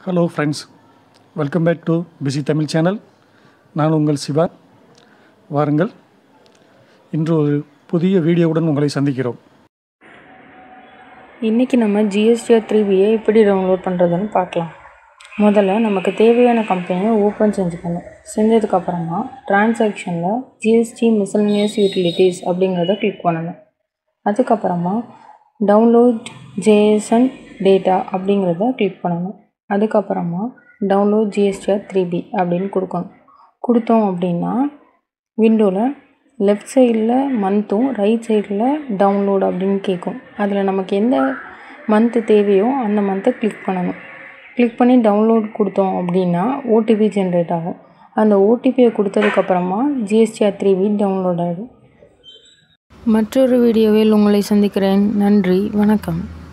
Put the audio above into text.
hello friends welcome back to PC Tamil channel நான் உங்கள் சிவா வாருங்கள் இன்று ஒரு புதிய வீடியோவுடன் உங்களை சந்திக்கிறோம் இன்றைக்கி நம்ம ஜிஎஸ்டிஆர் த்ரீ பியை எப்படி டவுன்லோட் பண்ணுறதுன்னு பார்க்கலாம் முதல்ல நமக்கு தேவையான கம்பெனியை ஓப்பன் செஞ்சுக்கணும் செஞ்சதுக்கப்புறமா டிரான்சாக்ஷனில் ஜிஎஸ்டி மிசல்னியஸ் யூட்டிலிட்டிஸ் அப்படிங்கிறத கிளிக் பண்ணணும் அதுக்கப்புறமா டவுன்லோட் ஜேஎஸ்என் டேட்டா அப்படிங்கிறத கிளிக் பண்ணணும் அதுக்கப்புறமா டவுன்லோட் ஜிஎஸ்டிஆர் த்ரீ பி அப்படின்னு கொடுக்கணும் கொடுத்தோம் அப்படின்னா விண்டோவில் லெஃப்ட் சைடில் மந்த்தும் ரைட் சைடில் டவுன்லோட் அப்படின்னு கேட்கும் அதில் நமக்கு எந்த மந்த்து தேவையோ அந்த மந்த்தை கிளிக் பண்ணணும் கிளிக் பண்ணி டவுன்லோட் கொடுத்தோம் அப்படின்னா ஓடிபி ஜென்ரேட் ஆகும் அந்த ஓடிபியை கொடுத்ததுக்கப்புறமா ஜிஎஸ்டிஆர் த்ரீ பி டவுன்லோட் ஆகும் மற்றொரு வீடியோவில் உங்களை சந்திக்கிறேன் நன்றி வணக்கம்